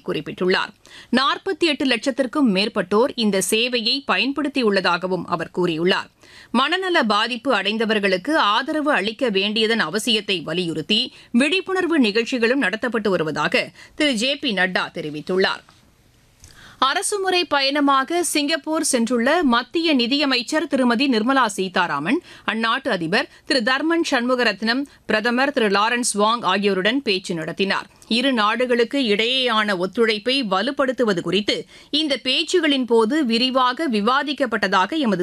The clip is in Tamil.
குறிப்பிட்டுள்ளார் நாற்பத்தி எட்டு லட்சத்திற்கும் மேற்பட்டோர் இந்த சேவையை பயன்படுத்தியுள்ளதாகவும் அவர் கூறியுள்ளார் மனநல பாதிப்பு அடைந்தவர்களுக்கு ஆதரவு அளிக்க வேண்டியதன் அவசியத்தை வலியுறுத்தி விழிப்புணர்வு நிகழ்ச்சிகளும் நடத்தப்பட்டு வருவதாக திரு ஜே பி நட்டா தெரிவித்துள்ளார் அரசுமுறை பயணமாக சிங்கப்பூர் சென்றுள்ள மத்திய நிதியமைச்சர் திருமதி நிர்மலா சீதாராமன் அந்நாட்டு அதிபர் திரு தர்மன் சண்முகரத்னம் பிரதமர் திரு லாரன்ஸ் வாங் ஆகியோருடன் பேச்சு நடத்தினார் இரு நாடுகளுக்கு இடையேயான ஒத்துழைப்பை வலுப்படுத்துவது குறித்து இந்த பேச்சுகளின் போது விரிவாக விவாதிக்கப்பட்டதாக எமது